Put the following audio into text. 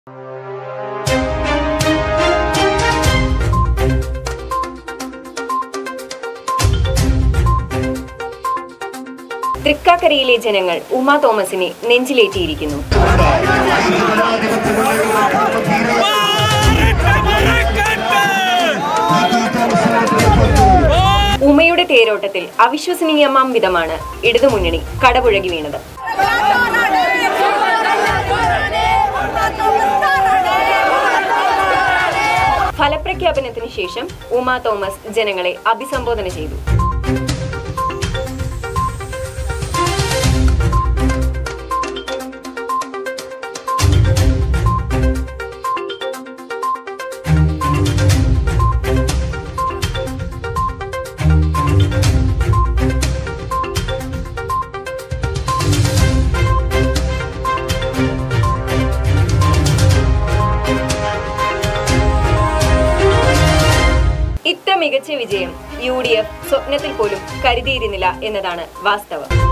തൃക്കാക്കരയിലെ ജനങ്ങൾ ഉമാ തോമസിനെ നെഞ്ചിലേറ്റിയിരിക്കുന്നു ഉമയുടെ തേരോട്ടത്തിൽ അവിശ്വസനീയമാം വിധമാണ് ഇടതുമുന്നണി കടപുഴകി വീണത് ഫലപ്രഖ്യാപനത്തിന് ശേഷം ഉമാ തോമസ് ജനങ്ങളെ അഭിസംബോധന ചെയ്തു ഇത്ര മികച്ച വിജയം യു ഡി എഫ് സ്വപ്നത്തിൽ പോലും കരുതിയിരുന്നില്ല എന്നതാണ് വാസ്തവം